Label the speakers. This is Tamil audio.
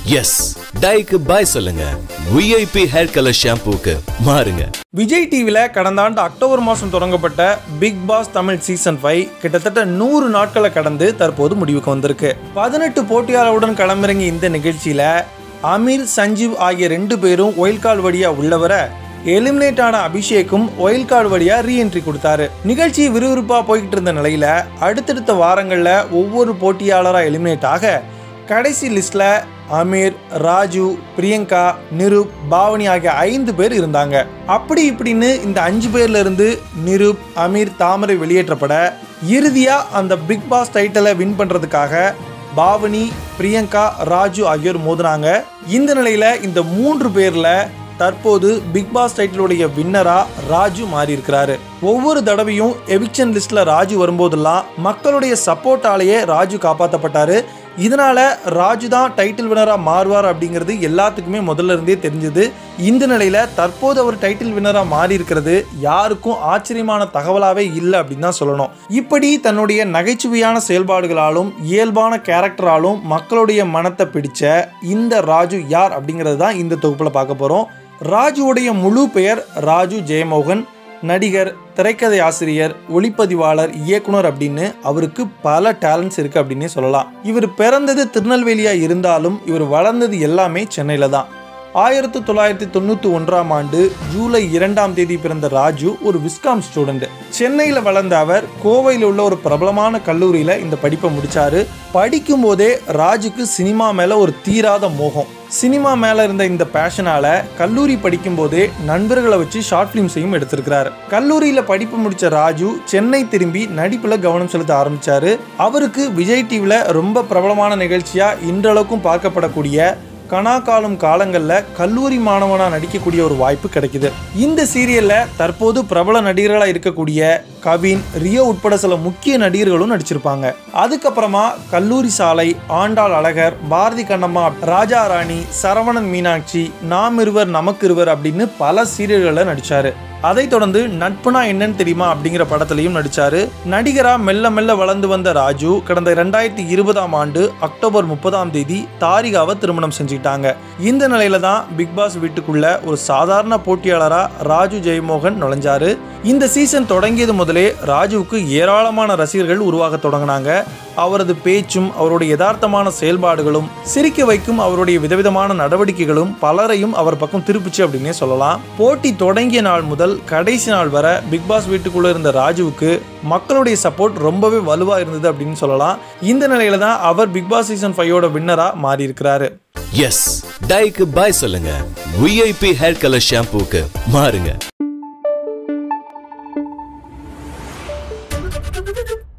Speaker 1: எஸ் டைக்கு பாய் சொல்லுங்க விஐபி ஹேர் கலர் ஷாம்பூக்கு மாறுங்க
Speaker 2: விஜய் டிவியில் கடந்த ஆண்டு அக்டோபர் மாதம் தொடங்கப்பட்ட Bigg Boss Tamil season five கிட்டத்தட்ட நூறு நாட்களை கடந்து தற்போது முடிவுக்கு வந்திருக்கு பதினெட்டு போட்டியாளருடன் களமிறங்கி இந்த நிகழ்ச்சியில் அமீர் சஞ்சீவ் ஆகிய ரெண்டு பேரும் ஒயில் கார்டு வழியாக உள்ளவர எலிமினேட் ஆன அபிஷேக்கும் ஒயில் கார்டு வழியா ரீஎன்ட்ரி கொடுத்தாரு நிகழ்ச்சி விறுவிறுப்பா போய்கிட்டு இருந்த நிலையில அடுத்தடுத்த வாரங்கள்ல ஒவ்வொரு போட்டியாளராக எலிமினேட் ஆக கடைசி லிஸ்ட்ல அமீர் ராஜு பிரியங்கா நிருப் பாவனி ஆகிய ஐந்து பேர் இருந்தாங்க அப்படி இப்படின்னு இந்த அஞ்சு பேர்ல இருந்து நிருப் அமீர் தாமரை வெளியேற்றப்பட இறுதியா அந்த பிக் பாஸ் டைட்டிலை வின் பண்றதுக்காக பாவனி பிரியங்கா ராஜு ஆகியோர் மோதினாங்க இந்த நிலையில இந்த மூன்று பேர்ல தற்போது பிக் பாஸ் டைட்டிலுடைய வின்னரா ராஜு மாறி இருக்கிறாரு ஒவ்வொரு தடவையும் எவிக்ஷன் லிஸ்ட்ல ராஜு வரும்போதெல்லாம் மக்களுடைய சப்போர்ட்டாலேயே ராஜு காப்பாற்றப்பட்டாரு இதனால ராஜு தான் டைட்டில் வினரா மாறுவார் அப்படிங்கிறது எல்லாத்துக்குமே முதல்ல இருந்தே தெரிஞ்சது இந்த நிலையில தற்போது அவர் டைட்டில் வினரா மாறி இருக்கிறது யாருக்கும் ஆச்சரியமான தகவலாவே இல்லை அப்படின்னு தான் சொல்லணும் இப்படி தன்னுடைய நகைச்சுவையான செயல்பாடுகளாலும் இயல்பான கேரக்டராலும் மக்களுடைய மனத்தை பிடிச்ச இந்த ராஜு யார் அப்படிங்கிறது தான் இந்த தொகுப்பில் பார்க்க போகிறோம் ராஜுவுடைய முழு பெயர் ராஜு ஜெயமோகன் நடிகர் திரைக்கதை ஆசிரியர் ஒளிப்பதிவாளர் இயக்குனர் அப்படின்னு அவருக்கு பல டேலண்ட்ஸ் இருக்கு அப்படின்னே சொல்லலாம் இவர் பிறந்தது திருநெல்வேலியா இருந்தாலும் இவர் வளர்ந்தது எல்லாமே சென்னையில தான் ஆயிரத்தி தொள்ளாயிரத்தி தொண்ணூற்றி ஒன்றாம் ஆண்டு ஜூலை இரண்டாம் தேதி பிறந்த ராஜு ஒரு விஸ்காம் ஸ்டூடெண்ட் சென்னையில் வளர்ந்த அவர் கோவையில் உள்ள ஒரு பிரபலமான கல்லூரியில் இந்த படிப்பை முடிச்சாரு படிக்கும் போதே ராஜுக்கு சினிமா மேலே ஒரு தீராத மோகம் சினிமா மேலே இருந்த இந்த பேஷனால கல்லூரி படிக்கும் போதே நண்பர்களை வச்சு ஷார்ட் ஃபிலிம்ஸையும் எடுத்திருக்கிறார் கல்லூரியில் படிப்பு முடிச்ச ராஜு சென்னை திரும்பி நடிப்பில் கவனம் செலுத்த ஆரம்பிச்சாரு அவருக்கு விஜய் டிவியில் ரொம்ப பிரபலமான நிகழ்ச்சியாக இன்றளவுக்கும் பார்க்கப்படக்கூடிய கனா காலம் காலங்களில் கல்லூரி மாணவனாக நடிக்கக்கூடிய ஒரு வாய்ப்பு கிடைக்குது இந்த சீரியலில் தற்போது பிரபல நடிகர்களாக இருக்கக்கூடிய கவின் ரியோ உட்பட சில முக்கிய நடிகர்களும் நடிச்சிருப்பாங்க அதுக்கப்புறமா கல்லூரி சாலை ஆண்டாள் அழகர் பாரதி கண்ணம்மா ராஜா ராணி சரவணன் மீனாட்சி நாம் இருவர் நமக்கு இருவர் அப்படின்னு பல சீரியல்களில் நடிச்சாரு அதைத் தொடர்ந்து நட்புனா என்னன்னு தெரியுமா அப்படிங்கிற படத்திலையும் நடிச்சாரு நடிகரா மெல்ல மெல்ல வளர்ந்து வந்த ராஜு கடந்த ரெண்டாயிரத்தி இருபதாம் ஆண்டு அக்டோபர் முப்பதாம் தேதி தாரிகாவை திருமணம் செஞ்சுக்கிட்டாங்க இந்த நிலையில தான் பிக் பாஸ் வீட்டுக்குள்ள ஒரு சாதாரண போட்டியாளரா ராஜு ஜெயமோகன் நுழைஞ்சாரு இந்த சீசன் தொடங்கியது முதலே ராஜுவுக்கு ஏராளமான ரசிகர்கள் உருவாக தொடங்கினாங்க அவரது பேச்சும் அவருடைய யதார்த்தமான செயல்பாடுகளும் சிரிக்க வைக்கும் அவருடைய விதவிதமான நடவடிக்கைகளும் பலரையும் அவர் பக்கம் திருப்பிச்சு அப்படின்னே சொல்லலாம் போட்டி தொடங்கிய நாள் முதல் கடைசி நாள் வரை பிக் பாஸ் வீட்டுக்குள்ள இருந்த ராஜுவுக்கு மக்களுடைய சப்போர்ட் ரொம்பவே வலுவா இருந்தது அப்படின்னு சொல்லலாம் இந்த நிலையில தான் அவர் பிக் பாஸ் சீசன் ஃபைவோட வின்னரா மாறி இருக்கிறாரு
Speaker 1: எஸ் டைக்கு பாய் சொல்லுங்க விஐபி ஹேர் கலர் ஷாம்பூக்கு மாறுங்க